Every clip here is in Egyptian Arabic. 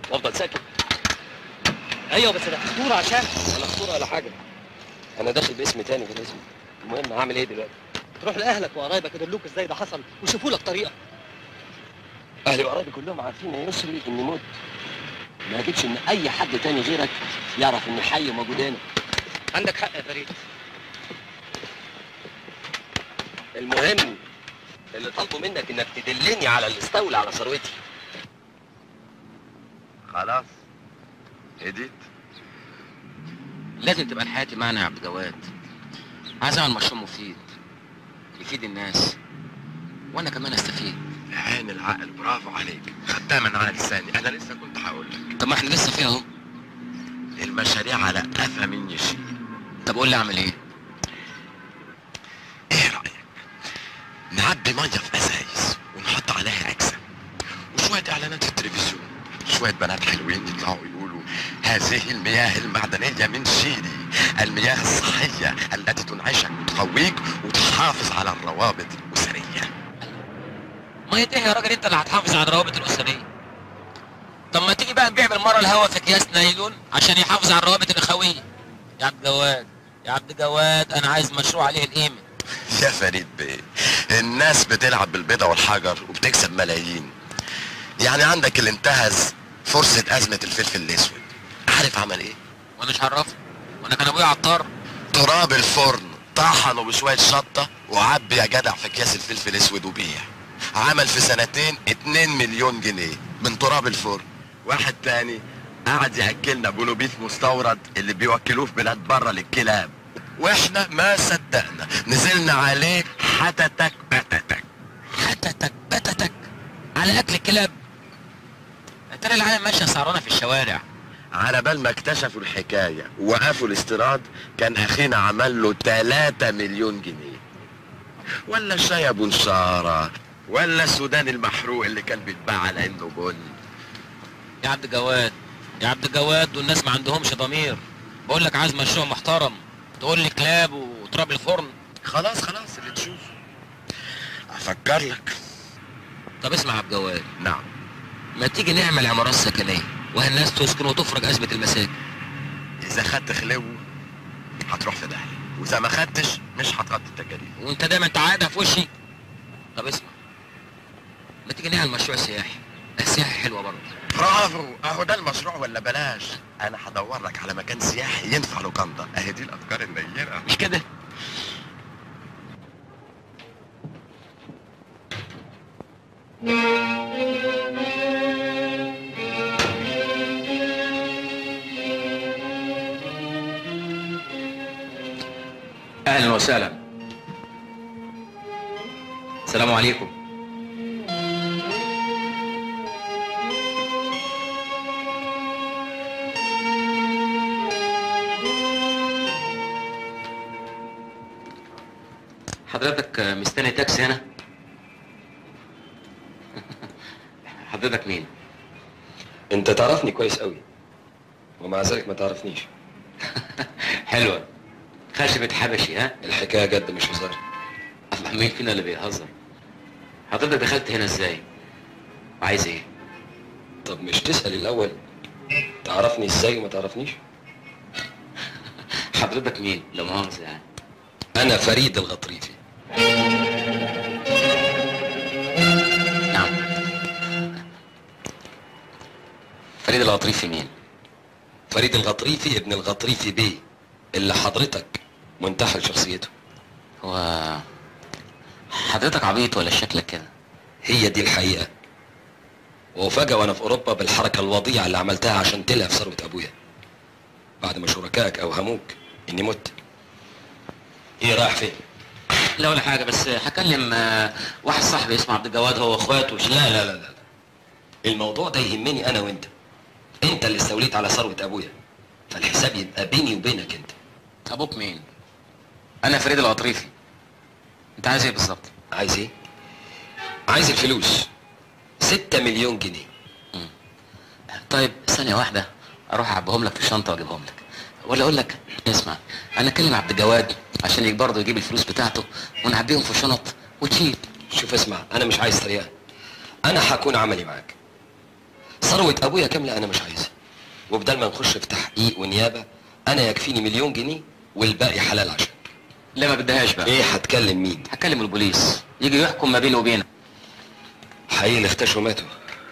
وافضل ساكت ايوه بس ده خطوره عشان ولا خطوره ولا حاجه انا داخل باسم تاني غير اسمي المهم هعمل ايه دلوقتي تروح لاهلك وقرايبك يدلوك ازاي ده حصل ويشوفوا لك طريقه اهلي وقرايبي كلهم عارفين يا يسري اني مت ما اجيبش ان اي حد تاني غيرك يعرف اني حي وموجود هنا عندك حق يا فريد المهم اللي طالبه منك انك تدلني على اللي استولى على ثروتي خلاص هديت لازم تبقى الحياة معنا يا عبد الجواد عايز اعمل مشروع مفيد يفيد الناس وانا كمان استفيد عين العقل برافو عليك خدتها من على لساني انا لسه كنت هقول لك طب ما احنا لسه فيها اهو المشاريع على قفا مني شيء طب قول لي اعمل ايه ايه رايك نعبي ميه في ازايز ونحط عليها اجسام وشويه اعلانات في التلفزيون شويه بنات حلوين يطلعوا يقولوا هذه المياه المعدنيه من شيلي المياه الصحيه التي تنعشك وتقويك وتحافظ على الروابط الاسريه ما ايه يا راجل انت اللي هتحافظ على الروابط الاسريه طب ما تيجي بقى نبيع بالمره الهوا في اكياس نايلون عشان يحافظ على الروابط الاخويه يا عبد الجواد يا عبد الجواد انا عايز مشروع عليه القيمه يا فريد بيه الناس بتلعب بالبيضة والحجر وبتكسب ملايين يعني عندك اللي انتهز فرصة أزمة الفلفل الأسود عارف عمل إيه؟ وانا مش عرفني وانا كان ابويا عطار تراب الفرن طحنه بشوية شطة وعبي يا جدع في أكياس الفلفل الأسود وبيع عمل في سنتين 2 مليون جنيه من تراب الفرن واحد تاني قعد ياكلنا بولوبيف مستورد اللي بيوكلوه في بلاد بره للكلاب واحنا ما صدقنا نزلنا عليه حتتك بتتك حتتك بتتك على اكل الكلاب ترى العالم ماشيه سهرانه في الشوارع على بال ما اكتشفوا الحكاية ووقفوا الاستيراد كان اخينا عمل له 3 مليون جنيه ولا الشاي ابو نشارة ولا السودان المحروق اللي كان بيتباع على انه بن يا عبد الجواد يا عبد الجواد دول الناس ما عندهمش ضمير بقول لك عايز مشروع محترم تقول لي كلاب وتراب الفرن خلاص خلاص اللي تشوفه افكر لك طب اسمع يا عبد الجواد نعم ما تيجي نعمل عمارات سكنيه والناس تسكن وتفرج ازمه المساكن اذا خدت خلو هتروح في داهية واذا ما خدتش مش هتغطي التكاليف وانت دايما تعادها في وشي طب اسمع ما تيجي نعمل مشروع سياحي السياحي حلوه برضه برافو اهو ده المشروع ولا بلاش انا هدور لك على مكان سياحي ينفع لوكاندا اهي دي الافكار النيره مش كده اهلا وسهلا السلام عليكم حضرتك مستني تاكسي هنا حضرتك مين انت تعرفني كويس قوي ومع ذلك ما تعرفنيش حلوه خشبة حبشي ها الحكايه جد مش هزار الله مين فينا اللي بيهزر حضرتك دخلت هنا ازاي وعايز ايه طب مش تسال الاول تعرفني ازاي وما تعرفنيش حضرتك مين لا مؤاخذه يعني انا فريد الغطريفي نعم فريد الغطريفي مين فريد الغطريفي ابن الغطريفي بيه اللي حضرتك منتحل شخصيته هو حضرتك عبيط ولا شكلك كده هي دي الحقيقه وفجأة وانا في اوروبا بالحركه الوضيعه اللي عملتها عشان تلهف ثروه ابويا بعد ما شركائك اوهموك اني مت ايه رايح فين لا ولا حاجه بس هكلم آه، واحد صاحبي اسمه عبد الجواد هو واخواته وش- لا لا لا لا الموضوع ده يهمني انا وانت انت اللي استوليت على ثروه ابويا فالحساب يبقى بيني وبينك انت ابوك مين انا فريد الغطريفي انت عايز ايه بالظبط عايز ايه عايز الفلوس ستة مليون جنيه طيب ثانيه واحده اروح اعبيهم لك في الشنطه واجيبهم لك ولا اقول لك اسمع انا اكلم عبد الجواد عشان يجي برضه يجيب الفلوس بتاعته ونعبيهم في شنط وتشيل شوف اسمع انا مش عايز طريقه انا هكون عملي معاك ثروة ابويا كاملة انا مش عايزها وبدل ما نخش في تحقيق ونيابة انا يكفيني مليون جنيه والباقي حلال عشان لا ما بدهاش بقى ايه هتكلم مين هكلم البوليس يجي يحكم ما بيني وبينك حقيقي اللي اختشوا ماتوا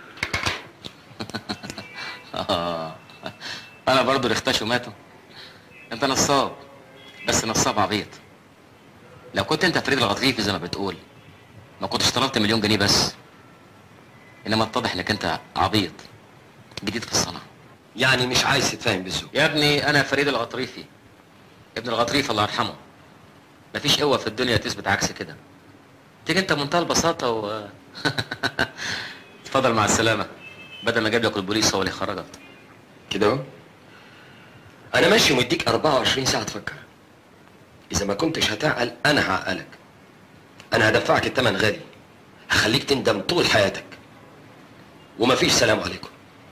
آه. انا برضو اللي اختشوا ماتوا انت نصاب بس نصاب عبيط لو كنت انت فريد الغطريفي زي ما بتقول ما كنتش طلبت مليون جنيه بس انما اتضح انك انت عبيط جديد في الصنعه يعني مش عايز تتفاهم بالذوق يا ابني انا فريد الغطريفي ابن الغطريف الله يرحمه مفيش قوه في الدنيا تثبت عكس كده تيجي انت بمنتهى البساطه و اتفضل مع السلامه بدل ما اجيب لك البوليس هو اللي يخرجك كده اهو انا ماشي ومديك 24 ساعه تفكر اذا ما كنتش هتعقل انا هعقلك انا هدفعك الثمن غالي هخليك تندم طول حياتك ومفيش سلام عليكم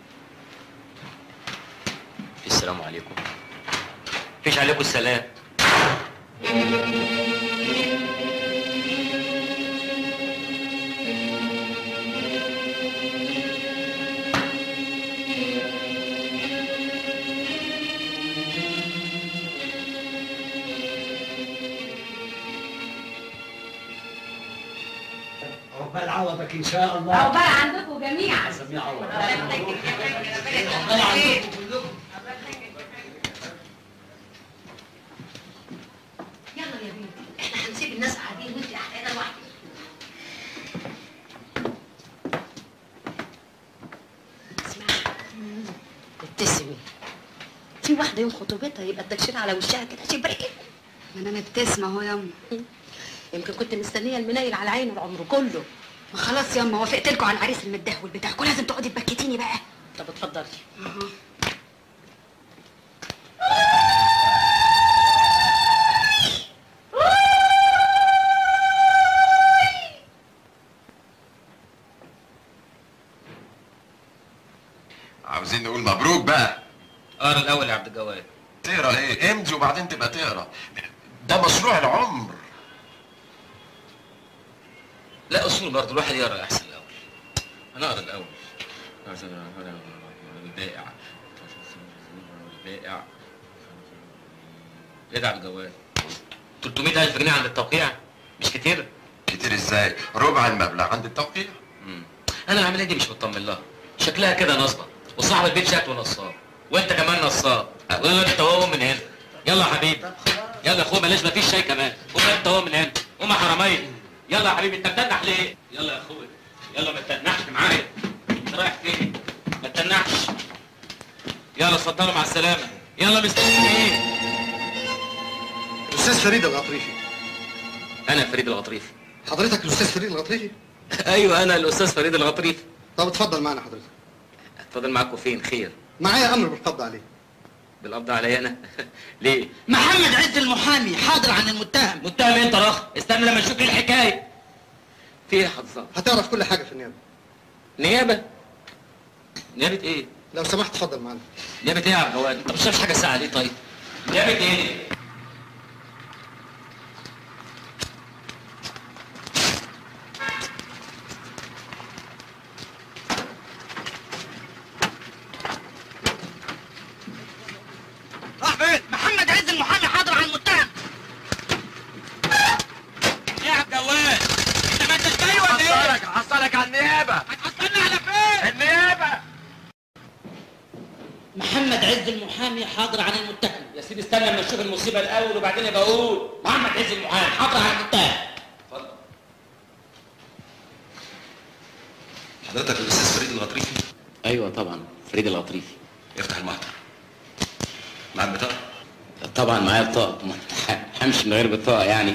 السلام عليكم فيش عليكم السلام عقبال عوضك ان شاء الله عقبال عندكم جميعا سميع الله يلا يا بنتي احنا هنسيب الناس قاعدين وانت قاعده لوحدك اسمعي ابتسمي في واحده يوم خطوبتها يبقى التكشير على وشها كده شبرين ما انا مبتسمه اهو يما يمكن كنت مستنيه المنيل على عينه العمر كله ما خلاص يما وافقت لكم على العريس المدهول بتاعكم لازم تقعدي تبكتيني بقى طب اتفضلي اها عاوزين نقول مبروك بقى اقرا الاول يا عبد الجواد تقرا ايه امضي وبعدين تبقى تقرا ده مشروع العمر لا اصول برضه الواحد يقرا احسن الاول انا اقرا الاول البائع البائع ايه ده يا عبد الجواد 300000 جنيه عند التوقيع مش كتير كتير ازاي ربع المبلغ عند التوقيع مم. انا العمليه دي مش مطمن لها شكلها كده نصبه وصاحب البيت شكله نصاب وانت كمان نصاب ولا انت هو من هنا يلا يا حبيبي يلا يا اخويا بلاش مفيش شاي كمان قوم انت هو من هنا قوم يا حراميه يلا يا حبيبي انت بتنح ليه يلا يا اخويا يلا ما تتنحش معايا انت رايح فين ما تتنحش يلا اتفضلوا مع السلامه يلا مستنيين ايه الاستاذ فريد الغطريفي انا فريد الغطريفي حضرتك الاستاذ فريد الغطريفي ايوه انا الاستاذ فريد الغطريفي طب اتفضل معنا حضرتك اتفضل معاكم فين خير معايا امر بالقبض عليه بالقبض عليا انا ليه محمد عز المحامي حاضر عن المتهم متهم انت رخ استنى لما نشوف ايه الحكايه في ايه يا حضرتك هتعرف كل حاجه في النيابه نيابه نيابه ايه لو سمحت اتفضل معنا نيابه ايه يا عبد الجواد انت مش شايف حاجه ساعه ليه طيب نيابه ايه راح فين محمد عز المحامي حاضر عن المتهم ايه يا عبد الجواد انت ما انتش جاي ولا ايه حصلك حصلك على النيابه هتحصلنا على فين النيابه محمد عز المحامي حاضر عن المتهم يا سيدي استنى لما نشوف المصيبه الاول وبعدين يبقى اقول محمد عز المحامي حاضر عن المتهم حضرتك الاستاذ فريد الغطريفي ايوه طبعا فريد الغطريفي افتح المحضر معاك بطاقه طبعا معايا بطاقه ما همشي من غير بطاقه يعني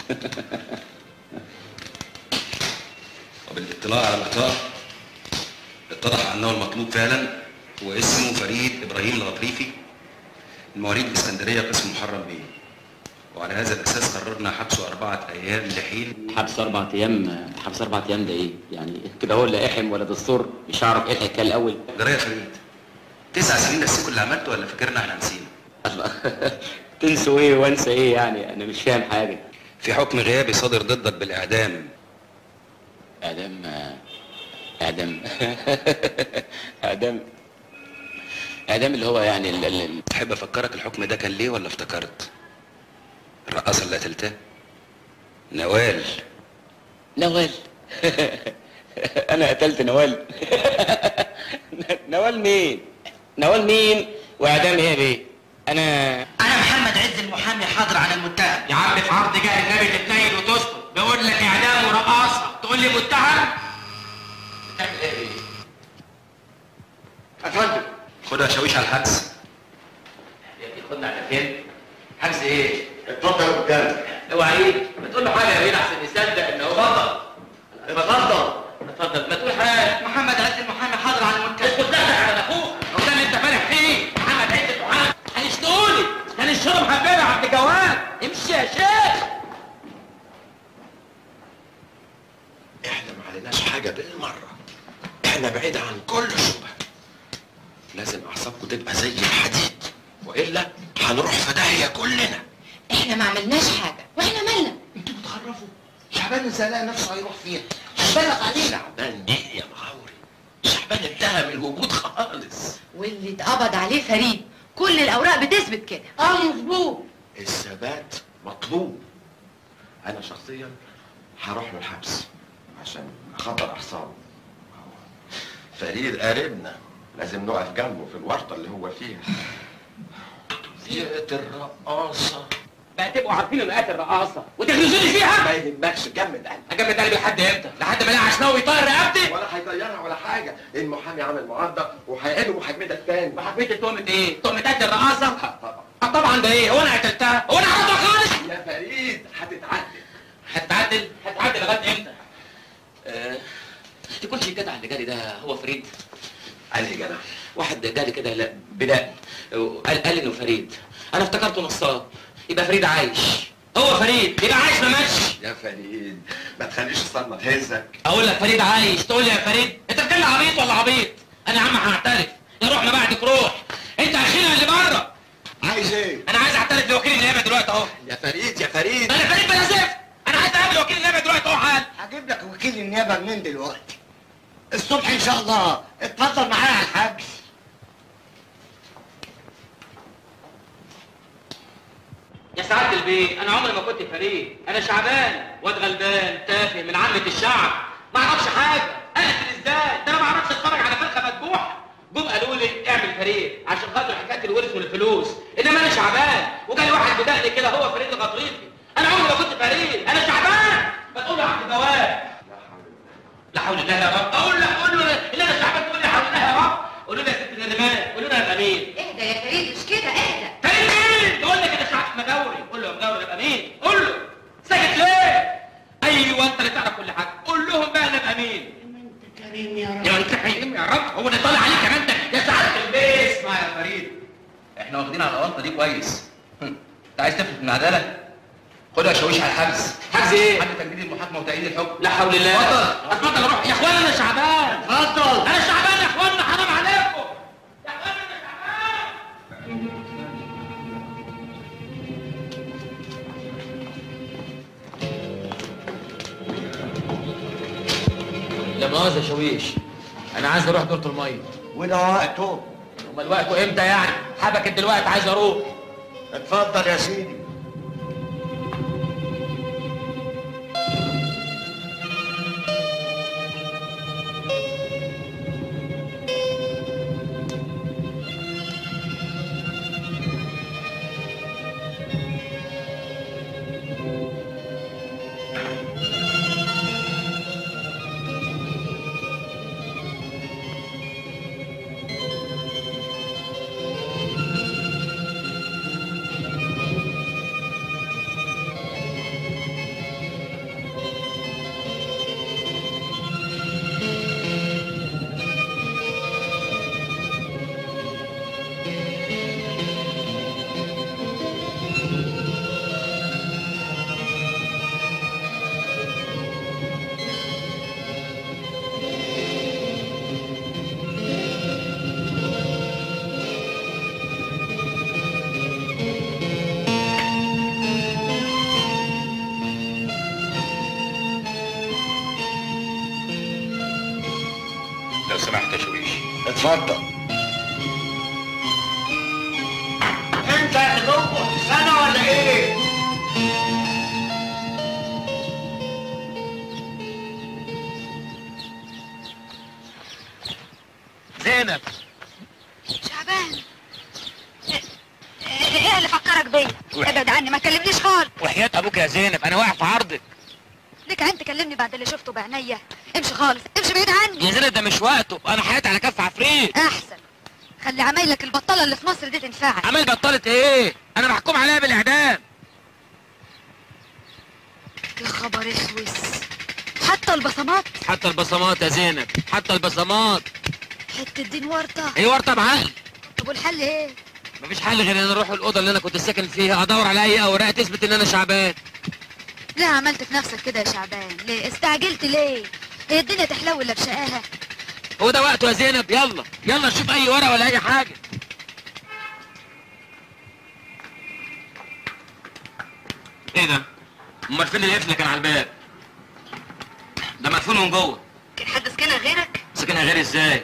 وبالاطلاع على البطاقه اتضح انه المطلوب فعلا هو اسمه فريد ابراهيم الغطريفي المواليد الاسكندريه قسم محرم بيه وعلى هذا الاساس قررنا حبسه اربعه ايام لحين حبس اربع ايام حبس اربع ايام ده ايه يعني كده هو لا احم ولا دستور مش هعرف ايه الحكايه الاول جرايه يا فريد تسع سنين نسيكوا اللي عملته ولا فاكرنا احنا نسينا تنسوا ايه وانسى ايه يعني انا مش فاهم حاجه في حكم غيابي صادر ضدك بالاعدام اعدام آه، اعدام اعدام اعدام اللي هو يعني ال... ال... تحب افكرك الحكم ده كان ليه ولا افتكرت الرقاصه اللي قتلتها نوال نوال انا قتلت نوال نوال مين نوال مين واعدام ايه يا بيه انا انا محمد عز المحامي حاضر على المتهم يا عم في عرض جاه النبي تتنيل وتسكت بقول لك اعدام ورقاصه تقول لي متهم بتعمل ايه اتفضل خدها شاويش على الحبس يا ابني خدنا على فين حجز ايه اتفضل قدام اوعى ايه ما تقول له حاجه يا بيه احسن يصدق ان هو اتفضل اتفضل اتفضل ما تقول حاجه محمد عز المحامي حاضر على المتهم اسكت ده على اخوك هو ده اللي انت فالح فيه محمد عز المحامي هنشتغلي هنشرب حبيبي يا عبد الجواد امشي يا شيخ احنا ما عليناش حاجه بالمره احنا بعيد عن كل شبهه لازم اعصابكم تبقى زي الحديد والا هنروح في داهيه كلنا احنا ما عملناش حاجه واحنا مالنا انتوا بتخرفوا شعبان ازاي لقى نفسه هيروح فيها هتبلغ علينا شعبان ايه يا مغاوري شعبان انتهى من الوجود خالص واللي اتقبض عليه فريد كل الاوراق بتثبت كده اه مظبوط الثبات مطلوب انا شخصيا هروح له الحبس عشان اخطر اعصابه فريد قريبنا لازم نقف جنبه في الورطه اللي هو فيها ديت الرقاصه بقى تبقوا عارفين ان قاتل رقاصه وتغرزوني فيها ما يهمكش جمد قلبك اجمد قلبي لحد امتى؟ لحد ما الاقي عشناوي يطير رقبتي ولا هيطيرها ولا حاجه المحامي عمل معارضه وهيعيد محاكمتك تاني وحبيت تهمة ايه؟ تهمة قتل الرقاصة؟ طبعا اه طبعا ده ايه؟ هو انا قتلتها؟ هو انا عرضها خالص؟ يا فريد هتتعدل هتتعدل؟ هتتعدل لغاية امتى؟ آه... تكونش الجدع اللي جالي ده هو فريد علي يا جدع واحد جالي كده لا بداء قال قال انه فريد انا افتكرته نصاب يبقى فريد عايش هو فريد يبقى عايش ما ماتش يا فريد ما تخليش الصدمه تهزك اقول لك فريد عايش تقول لي يا فريد انت بتتكلم عبيط ولا عبيط؟ انا يا عم هعترف يا روح ما بعدك روح انت اخينا اللي بره عايز ايه انا عايز اعترف لوكيل النيابه دلوقتي اهو يا فريد يا فريد انا فريد بلا زفت انا عايز اقابل وكيل النيابه دلوقتي اهو حال هجيب لك وكيل النيابه منين دلوقتي الصبح ان شاء الله اتفضل معايا على الحبس يا سعادة البيه انا عمري ما كنت فريد انا شعبان واد غلبان تافه من عامة الشعب ما اعرفش حاجة اقتل ازاي ده انا ما اعرفش اتفرج على فرخة مذبوحة جم قالوا لي اعمل فريد عشان خاطر حكاية الورث والفلوس انما انا شعبان وجاي واحد بدقني كده هو فريد الغطريفي انا عمري ما كنت فريد انا شعبان بتقول له يا عبد الجواد لا حول الله يا رب اقول لك قول له اللي انا شعبان تقول لي حول الله يا رب قولوا لي يا ست الندمان قولوا لي يا امين اهدى يا فريد مش كده اهدى فريد مين؟ تقول لك انا شعب مجاوري قول له يا مجاوري ابقى مين؟ قول له ساكت ليه؟ ايوه انت اللي تعرف كل حاجه قول لهم بقى انا ابقى مين؟ انت كريم يا رب يا انت حليم يا رب هو اللي طالع عليك كمان انت يا سعاده البيت اسمع يا فريد احنا واخدين على الغلطه دي كويس هم، انت عايز تفلت من العداله خدها شاويش على الحبس حجز ايه؟ حد تجديد المحاكمه وتأييد الحكم لا حول الله اتفضل. اتفضل اروح يا اخوانا انا شعبان اتفضل انا شعبان يا اخوانا حرام عليكم يا اخوانا انا شعبان لا مؤاخذة يا شويش انا عايز اروح دورة المية وده وقته امال وقته امتى يعني حبكت دلوقتي عايز اروح اتفضل يا سيدي اتفضل انت يا تظبط سنه ولا ايه؟ زينب شعبان ايه اللي فكرك بيا ابعد عني ما تكلمنيش خالص وحياة ابوك يا زينب انا واقع في عرضك ليك عين تكلمني بعد اللي شفته بعينيا امشي خالص امشي بعيد عني يا زينب ده مش وقته انا حياتي على كف عفريت احسن خلي عمايلك البطاله اللي في مصر دي تنفعك عمال بطلت ايه انا محكوم عليها بالاعدام يا خبر اسوس حتى البصمات حتى البصمات يا زينب حتى البصمات حته دين ورطه هي ورطه بعقل طب والحل ايه مفيش حل غير ان انا اروح الاوضه اللي انا كنت ساكن فيها ادور على اي اوراق تثبت ان انا شعبان ليه عملت في نفسك كده يا شعبان ليه استعجلت ليه هي الدنيا تحلو الا بشقاها هو ده وقته يا زينب يلا يلا نشوف اي ورقه ولا اي حاجه ايه ده امال فين القفل اللي كان على الباب ده مقفول من جوه كان حد سكنها غيرك ساكنها غير ازاي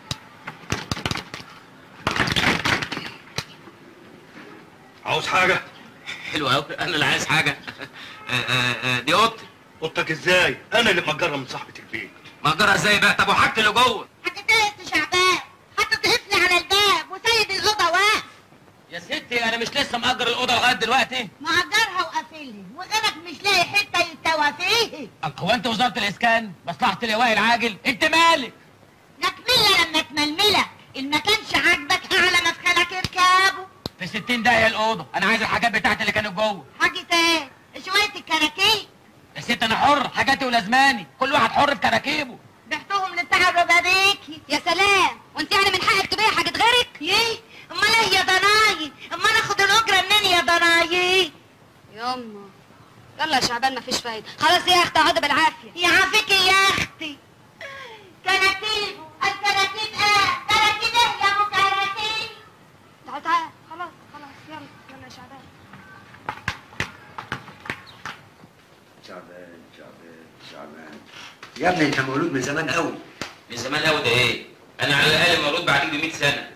عاوز حاجه؟ حلو قوي انا اللي عايز حاجه آه، آه، آه، دي اوضتي اوضتك ازاي؟ انا اللي مأجرها من صاحبة البيت مأجرها ازاي بقى طب وحاجتي اللي جوه هتتقلت شعبان حطت قفل على الباب وسيد الاوضه واقف يا ستي انا مش لسه مأجر الاوضه لغايه دلوقتي مأجرها وقافلها وغيرك مش لاقي حته يتوى فيه هو انت وزاره الاسكان مصلحه اللواء العاجل انت مالك نكملها لما تململك ان ما كانش عاجبك اعلى مدخلك اركابه في 60 دقيقه الاوضه انا عايز الحاجات بتاعتي اللي كانت جوه حاجه ايه شويه الكراكيب يا ست انا حر حاجاتي ولازماني كل واحد حر في كراكيبه بعتهم لبتاع الربابيكي يا سلام وانت يعني من حقك تبيع حاجه غيرك ايه امال ايه يا ضناي امال اخد الاجره منين يا ضناي يما يلا يا شعبان مفيش فايده خلاص يا اختي اقعدي بالعافيه يعافيكي يا اختي كراكيب الكراكيب ايه كراكيب ايه يا ابو كراكيب تعال تعال خلاص خلاص يلا يلا يا شعبان شعبان شعبان شعبان يا ابني انت مولود من زمان قوي من زمان قوي ده ايه انا على الاقل مولود بعديك ب 100 سنه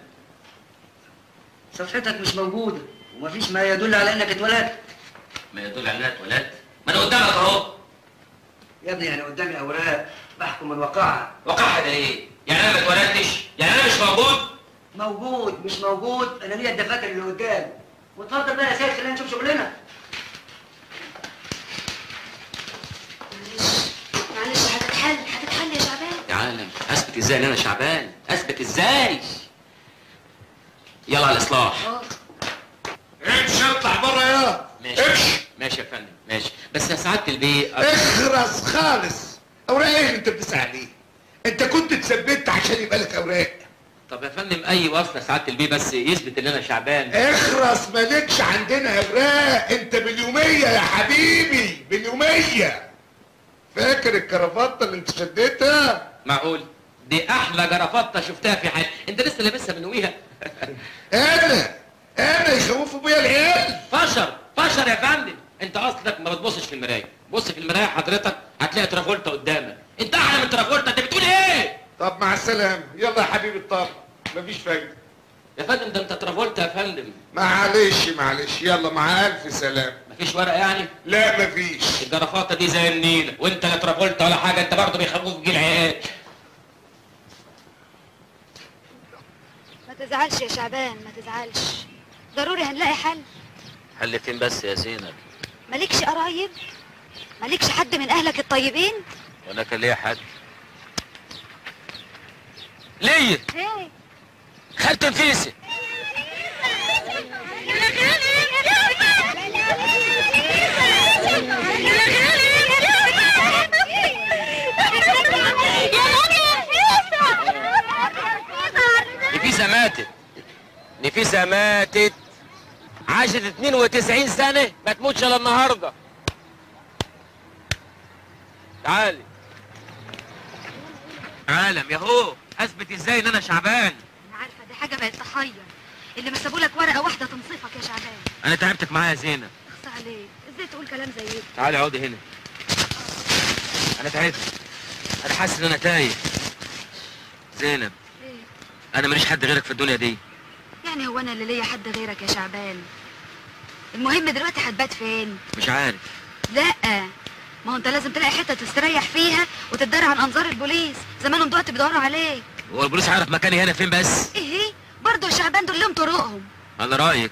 صفحتك مش موجودة ومفيش ما يدل على انك اتولدت ما يدل على انها اتولدت ما انا قدامك اهو يا ابني انا قدامي اوراق بحكم من وقعها وقعها ده ايه يعني انا ما اتولدتش يعني انا مش موجود موجود مش موجود انا ليا الدفاتر اللي قدام واتفضل بقى يا سيد خلينا نشوف شغلنا معلش هتتحل هتتحل يا شعبان يا عالم اثبت ازاي ان انا شعبان اثبت ازاي يلا على الاصلاح امشي اطلع بره يا ماشي ماشي يا فندم ماشي بس يا سعاده البيه اخرس خالص اوراق ايه اللي انت بتسعى عليه انت كنت اتثبت عشان يبقى لك اوراق طب يا فندم اي وصف يا سعاده البيه بس يثبت ان انا شعبان اخرس مالكش عندنا اوراق انت باليوميه يا حبيبي باليوميه فاكر الكرافته اللي انت شديتها معقول دي احلى جرافطه شفتها في حياتي انت لسه لابسها من ويها انا انا يخوفوا بيا العيال فشر فشر يا فندم انت اصلك ما بتبصش في المرايه بص في المرايه حضرتك هتلاقي ترافولتا قدامك انت احلى من ترافولتا انت بتقول ايه طب مع السلامه يلا يا حبيبي الطاقه مفيش فايده يا فندم ده انت ترافولتا يا فندم معلش معلش يلا مع الف سلام مفيش ورق يعني لا مفيش الجرافطه دي زي النيله وانت لا ترافولتا ولا حاجه انت برضه بيخافوك جيل عيال ما تزعلش يا شعبان ما تزعلش ضروري هنلاقي حل حل فين بس يا زينب مالكش قرايب مالكش حد من اهلك الطيبين وانا كان ليا حد ليه ايه خالة نفيسي نفيسة ماتت نفيسة ماتت عاشت 92 سنة ما تموتش الا النهارده تعالي عالم ياهو اثبت ازاي ان انا شعبان انا عارفه دي حاجه بقت تحير اللي ما سابولك ورقه واحده تنصفك يا شعبان انا تعبتك معايا يا زينب اخص عليك ازاي تقول كلام زي ده تعالي اقعدي هنا انا تعبت انا حاسس ان انا تايه زينب ايه انا ماليش حد غيرك في الدنيا دي يعني هو انا اللي ليا حد غيرك يا شعبان المهم دلوقتي هتبات فين مش عارف لا ما هو انت لازم تلاقي حته تستريح فيها وتتدرع عن انظار البوليس زمانهم دلوقتي بيدوروا عليك هو البوليس عارف مكاني هنا فين بس ايه برضه يا شعبان دول لهم طرقهم على رايك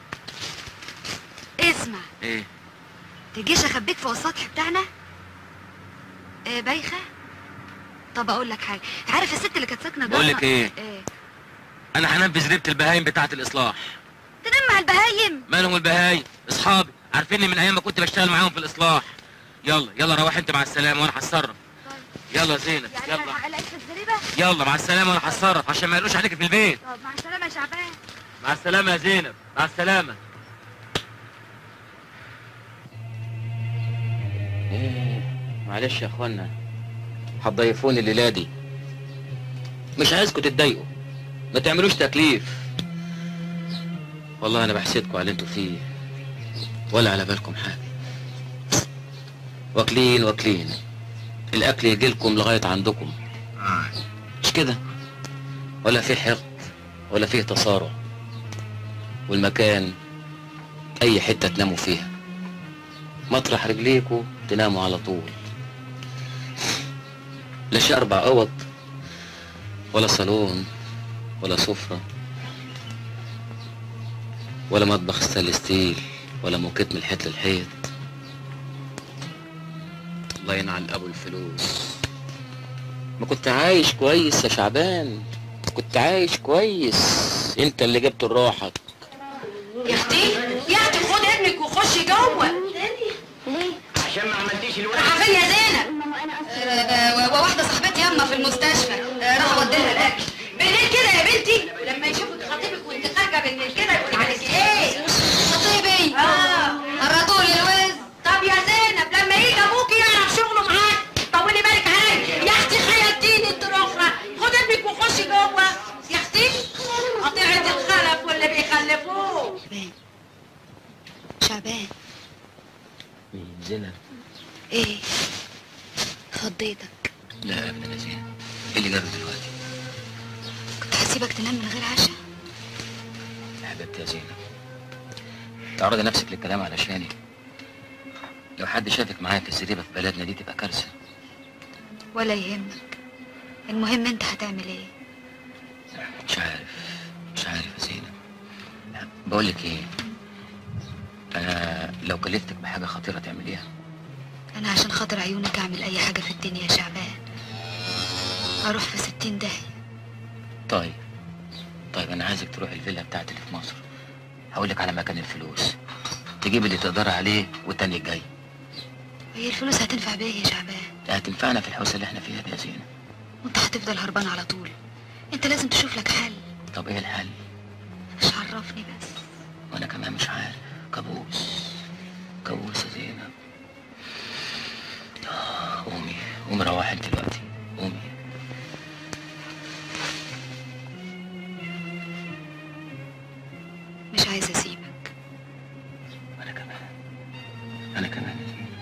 اسمع ايه تجيش اخبيك فوق السطح بتاعنا ايه بايخه طب اقول لك حاجه عارف الست اللي كانت ساكنه جوه بقول لك ايه ايه انا هنفذ ريبه البهايم بتاعه الاصلاح تنام مع البهايم مالهم البهايم اصحابي عارفيني من ايام ما كنت بشتغل معاهم في الاصلاح يلا يلا روح انت مع السلامه وانا هتصرف يلا يا زينب يعني يلا انا هلاقيك في الزريبه يلا مع السلامه وانا هتصرف عشان ما يقولوش عليك في البيت طب مع السلامه يا شعبان مع السلامه يا زينب مع السلامه إيه، معلش يا اخوانا هتضيفوني الليله دي مش عايزكم تتضايقوا ما تعملوش تكليف والله انا بحسدكم على اللي انتوا فيه ولا على بالكم حاجه واكلين واكلين الاكل يجي لكم لغايه عندكم مش كده ولا فيه حقد ولا فيه تصارع والمكان اي حته تناموا فيها مطرح رجليكوا تناموا على طول لا شيء اربع اوض ولا صالون ولا سفره ولا مطبخ ستانلس ستيل ولا موكيت من الحيط للحيط الله ينعل ابو الفلوس ما كنت عايش كويس يا شعبان كنت عايش كويس انت اللي جبت روحك يا اختي يا اختي خد ابنك وخشي جوه ليه؟ عشان ما عملتيش الولد رايحه فين يا زينب؟ آه، آه، وواحده صاحبتي ياما في المستشفى آه، راح اوديلها الاكل بالليل كده يا بنتي لما يشوفك خطيبك وانت خارجه بالليل كده يقول عليكي ايه؟ خطيبي اه الرجل الوز طب يا زينب لما يجي ابوكي يعرف شغله معاك طولي بالك عليا يا اختي خيرتيني انت الاخرى خد ابنك وخشي جوه يا اختي قطيعه الخلف واللي بيخلفوه شعبان زينب ايه خضيتك لا ابدا يا زينب ايه اللي جابك دلوقتي كنت هسيبك تنام من غير عشاء يا حبيبتي يا زينب تعرضي نفسك للكلام علشاني لو حد شافك معايا في الزريبه في بلدنا دي تبقى كارثه ولا يهمك المهم انت هتعمل ايه مش عارف مش عارف يا زينب بقول لك ايه انا لو كلفتك بحاجه خطيره تعمليها انا عشان خاطر عيونك اعمل اي حاجه في الدنيا يا شعبان اروح في ستين داهيه طيب طيب انا عايزك تروح الفيلا بتاعتي اللي في مصر هقول لك على مكان الفلوس تجيب اللي تقدر عليه والتاني الجاي هي الفلوس هتنفع بيا يا شعبان هتنفعنا في الحوسه اللي احنا فيها دي يا زينب وانت هتفضل هربان على طول انت لازم تشوف لك حل طب ايه الحل مش عرفني بس وانا كمان مش عارف كابوس كابوس يا زينب آه، قومي قومي روحي انت دلوقتي قومي مش عايزه اسيبك انا كمان انا كمان يا زينب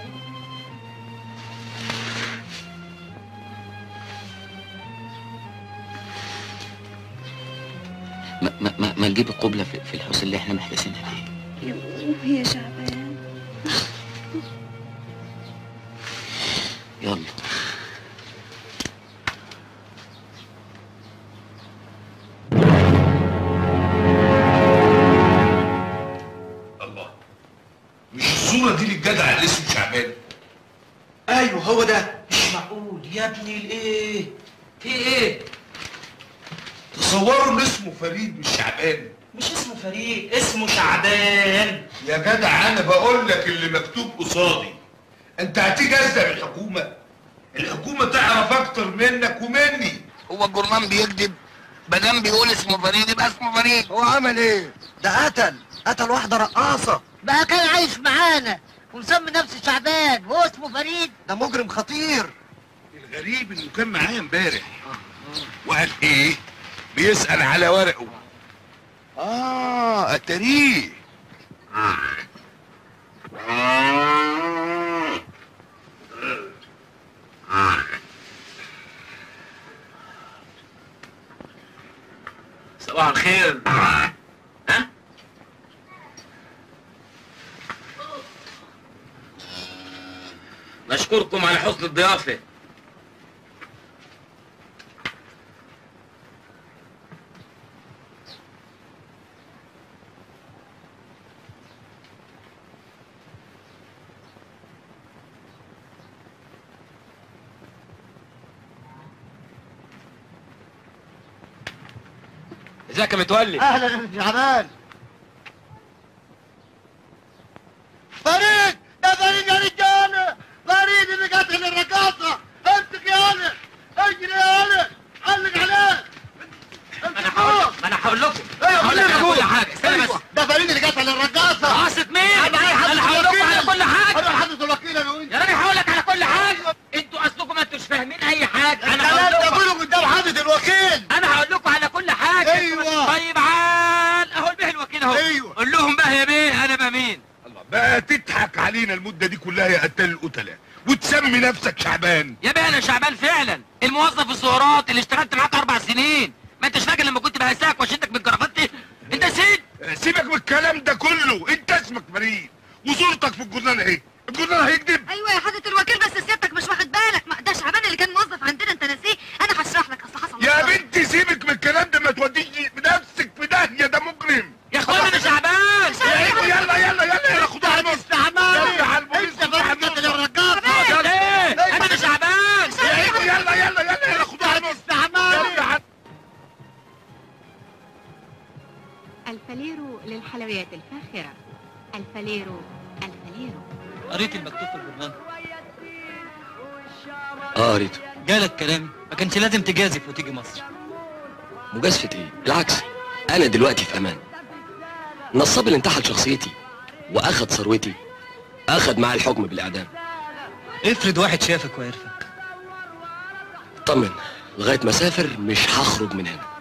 ما ما ما, ما نجيب القبلة في, في الحوس اللي احنا محتاسينها دي يا شعبان يلا الله مش الصورة دي للجدع اللي اسمه شعبان ايوه هو ده مش معقول يا ابني الايه في ايه تصوروا ان اسمه فريد مش شعبان مش اسمه فريد اسمه شعبان يا جدع انا بقول لك اللي مكتوب قصادي انت هتيجي ازدق الحكومة الحكومة تعرف اكتر منك ومني هو الجرمان بيكذب مادام بيقول اسمه فريد يبقى اسمه فريد هو عمل ايه؟ ده قتل قتل واحدة رقاصة بقى كان عايش معانا ومسمي نفسه شعبان وهو اسمه فريد ده مجرم خطير الغريب انه كان معايا امبارح وقال ايه؟ بيسأل على ورقه اه اتاريه صباح الخير ها نشكركم على حسن الضيافه ازيك يا متولي اهلا يا شعبان فريد ده فريد يا رجاله فريد اللي قتل الرقاصه امسك يا ولد اجري يا ولد علق عليه انا هقول انا هقول لكم ايوه هقول لك على خلينا كل حاجه استنى بس أيوة، ده فريد اللي قتل الرقاصه رقاصة مين؟ انا أنا هقول لكم على كل حاجة. انا حضرة الوكيل انا وانت يا راجل هقول لك على كل حاجه انتوا اصلكم ما انتوش فاهمين اي حاجه انا الكلام هقول ده لكم كله قدام حضرة الوكيل انا هقول لكم على كل حاجه أيوة. طيب عال اهو البيه الوكيل اهو أيوة. قول لهم بقى يا بيه انا بقى مين بقى تضحك علينا المدة دي كلها يا قتال القتلة وتسمي نفسك شعبان يا بيه انا شعبان فعلا الموظف السهرات اللي اشتغلت معاك اربع سنين ما انتش فاكر لما كنت بهساك واشدك من كرافتي انت نسيت سيبك من الكلام ده كله انت اسمك فريد وصورتك في الجورنال اهي الجورنال هيكذب ايوه يا حضرة الوكيل بس سيادتك مش واخد بالك ما ده شعبان اللي كان موظف عندنا انت ناسيه انا هشرح لك اصل حصل يا موقف. بنتي سيبك من الكلام ده ما توديش بنفسك في داهية ده مجرم يا اخوانا انا شعبان يلا يلا يلا يلا يلا خدوها على البوليس يلا على البوليس انت فريد قتل الرقاصه ايه انا شعبان يلا يلا يلا يلا يلا خدوها على البوليس يلا على- الفاليرو للحلويات الفاخرة الفاليرو الفاليرو قريت المكتوب في الجورنال اه قريته جالك كلامي ما كانش لازم تجازف وتيجي مصر مجازفة ايه؟ بالعكس انا دلوقتي في امان نصاب اللي انتحل شخصيتي واخد ثروتي اخد معاه الحكم بالاعدام افرض واحد شافك وعرفك طمن لغايه ما اسافر مش هخرج من هنا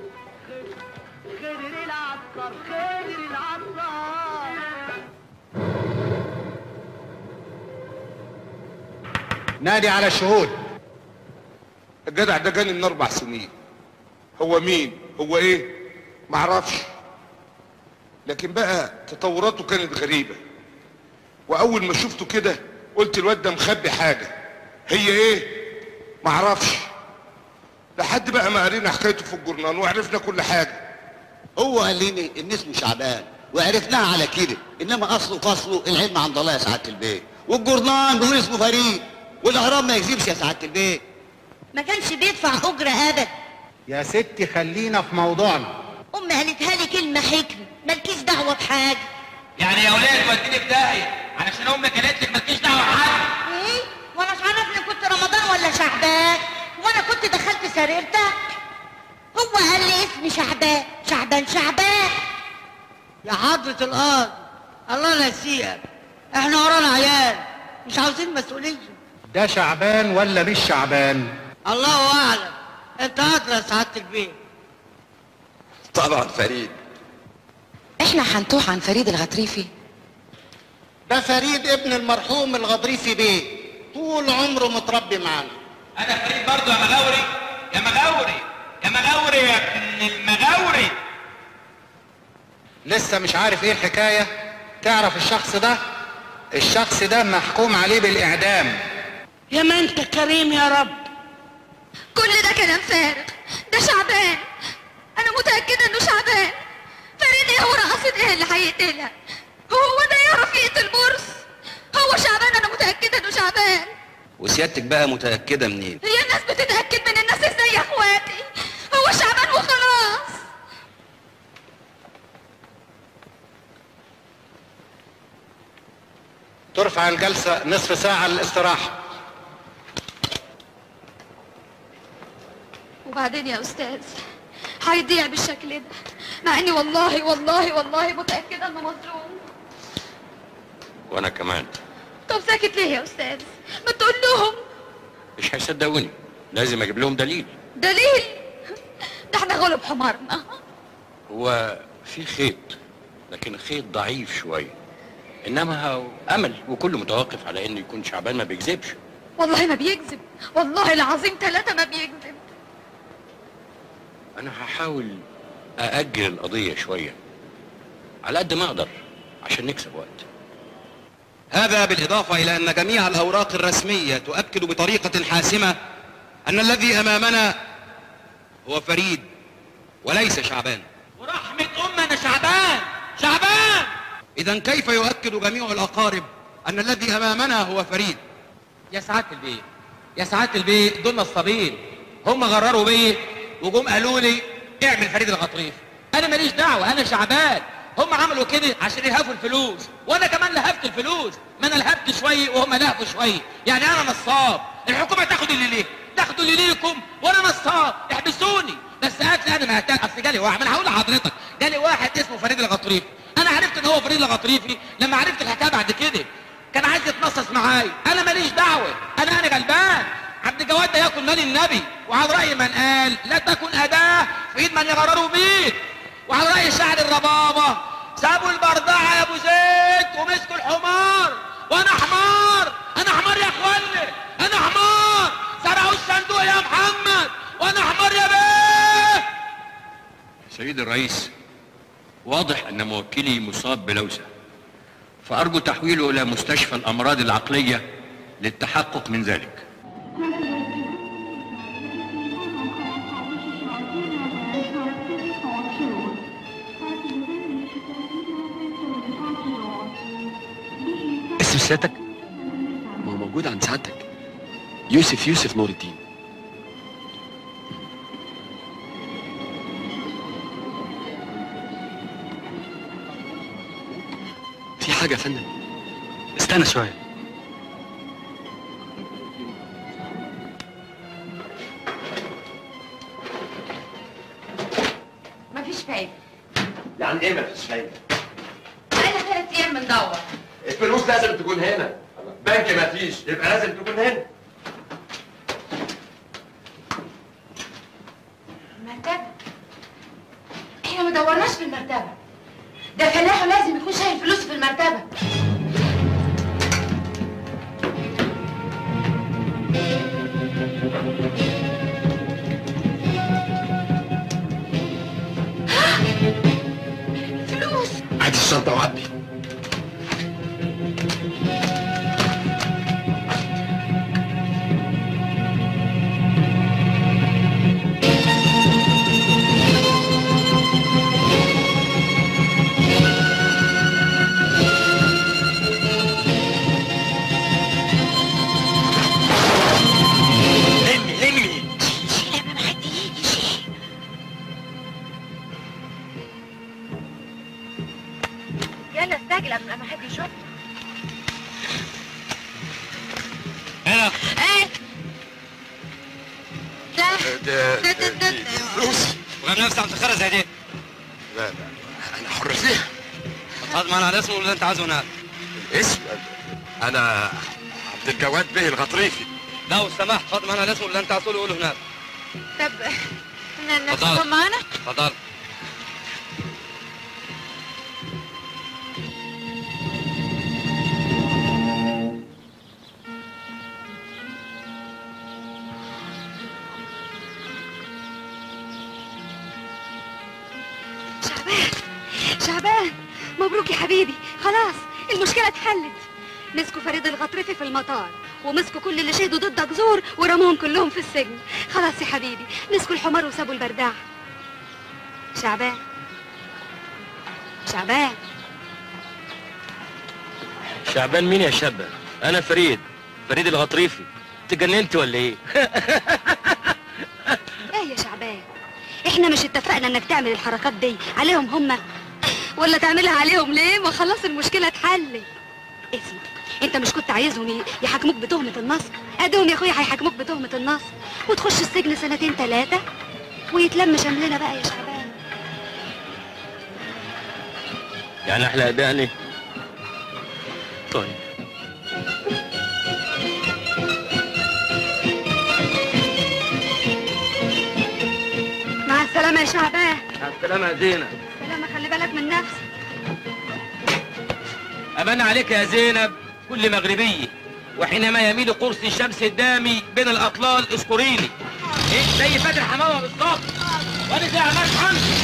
نادي على الشهود الجدع ده جاني من اربع سنين هو مين هو ايه معرفش لكن بقى تطوراته كانت غريبة واول ما شفته كده قلت الواد ده مخبي حاجة هي ايه معرفش لحد بقى ما قرينا حكايته في الجورنال وعرفنا كل حاجة هو قال لي ان اسمه شعبان وعرفناها على كده انما اصله فصله العلم عند الله يا سعاده البيت والجورنال بيقول اسمه فريد والاهرام ما يكذبش يا سعاده البيت ما كانش بيدفع اجره ابدا يا ستي خلينا في موضوعنا امي قالتها لي كلمه حكمه مالكيش دعوه بحاجه يعني يا ولاد وديني في داهيه علشان امك قالت لك مالكيش دعوه بحد ايه وانا مش عارفني كنت رمضان ولا شعبان وانا كنت دخلت سريرتك هو قال لي اسمي شعبان شعبان شعبان يا حضرة القاضي الله ينسيك احنا ورانا عيال مش عاوزين مسؤولية ده شعبان ولا مش شعبان الله اعلم انت ادرى يا سعادة البيت طبعا فريد احنا هنتوه عن فريد الغطريفي ده فريد ابن المرحوم الغضريفي بيه طول عمره متربي معانا انا فريد برضه يا مغاوري يا مغاوري يا مغاوري يا ابن المغاوري لسه مش عارف ايه الحكاية تعرف الشخص ده الشخص ده محكوم عليه بالإعدام يا ما انت كريم يا رب كل ده كلام فارغ ده شعبان انا متاكده انه شعبان فريد ايه هو رقصت ايه اللي هيقتلها هو ده يعرف يقتل مرس هو شعبان انا متاكده انه شعبان وسيادتك بقى متأكدة منين؟ هي الناس بتتاكد من الناس ازاي يا اخواتي هو شعبان وخلاص ترفع الجلسة نصف ساعة للاستراحة وبعدين يا استاذ هيضيع بالشكل ده مع اني والله والله والله متاكده انه مظلوم وأنا كمان طب ساكت ليه يا استاذ ما تقول لهم مش هيصدقوني لازم أجيب لهم دليل دليل ده احنا غلب حمارنا هو في خيط لكن خيط ضعيف شوية إنما هو أمل وكله متوقف على إنه يكون شعبان ما بيكذبش والله ما بيكذب والله العظيم ثلاثة ما بيكذب أنا هحاول ااجل القضيه شويه على قد ما اقدر عشان نكسب وقت هذا بالإضافة إلى أن جميع الأوراق الرسمية تؤكد بطريقة حاسمة أن الذي أمامنا هو فريد وليس شعبان ورحمة أمنا شعبان شعبان إذا كيف يؤكد جميع الأقارب أن الذي أمامنا هو فريد يا سعادة البيت يا سعادة البيت دول نصابين هم غرروا بيا وجم قالوا لي اعمل فريد الغطريف انا ماليش دعوه انا شعبان هم عملوا كده عشان يلهفوا الفلوس وانا كمان لهفت الفلوس ما انا لهفت شويه وهم لهفوا شويه يعني انا نصاب الحكومه تاخد اللي ليه تاخدوا اللي ليكم وانا نصاب احبسوني بس قالت لي انا ما هتاك اصل جالي واحد ما انا هقول لحضرتك جالي واحد اسمه فريد الغطريفي انا عرفت ان هو فريد الغطريفي لما عرفت الحكايه بعد كده كان عايز يتنصص معايا انا ماليش دعوه انا انا غلبان عبد الجواد ده ياكل مال النبي وعلى راي من قال لا تكن اداه في ايد من يغرروا بيك وعلى راي شاعر الربابه سابوا البردعه يا ابو زيد ومسكوا الحمار وانا حمار انا حمار يا اخواني انا حمار سرقوا الصندوق يا محمد وانا حمار يا بيه سيد الرئيس واضح ان موكلي مصاب بلوسه فارجو تحويله الى مستشفى الامراض العقليه للتحقق من ذلك اسم سيادتك ما هو موجود عند سعادتك يوسف يوسف نور الدين في حاجة يا فندم استنى شوية مفيش فايدة يعني ايه مفيش فايده؟ بقالنا ثلاث أيام بندور الفلوس لازم تكون هنا بنك مفيش يبقى لازم تكون هنا المرتبة احنا ما دورناش في المرتبة ده فلاح لازم يكون شايل فلوس في المرتبة فلوس هات الشنطه وعبي لمي لمي يلا استعجل قبل ما حد يشوف هنا ايه لا فلوس وغير نفسي عم تخرج زي دي لا لا انا حر فيها هتحط معنا على اسمه اللي انت عايزه هناك اسم انا عبد الجواد به الغطريفي لو سمحت اتفضل معنا على اسمه اللي انت عايزه قوله هناك طب ن- اتفضل. ناخدهم معانا اتفضل شعبان شعبان مبروك يا حبيبي خلاص المشكلة اتحلت مسكوا فريد الغطرفي في المطار ومسكوا كل اللي شهدوا ضدك زور ورموهم كلهم في السجن خلاص يا حبيبي مسكوا الحمار وسابوا البرداع شعبان شعبان شعبان مين يا شابة؟ أنا فريد فريد الغطريفي تجننت ولا إيه؟ ايه يا شعبان احنا مش اتفقنا انك تعمل الحركات دي عليهم هم ولا تعملها عليهم ليه ما خلاص المشكلة اتحلت اسمع انت مش كنت عايزهم ي- يحاكموك بتهمة النصب ادهم يا اخويا هيحاكموك بتهمة النصب وتخش السجن سنتين ثلاثة ويتلم شملنا بقى يا شعبان يعني أحلى أداني طيب مع السلامة يا شعبان مع السلامة يا زينب سلامة خلي بالك من نفسك أمان عليك يا زينب كل مغربية وحينما يميل قرص الشمس الدامي بين الأطلال اذكريني إيه زي فاتن حمامة بالظبط وأنا زي عماد حمدي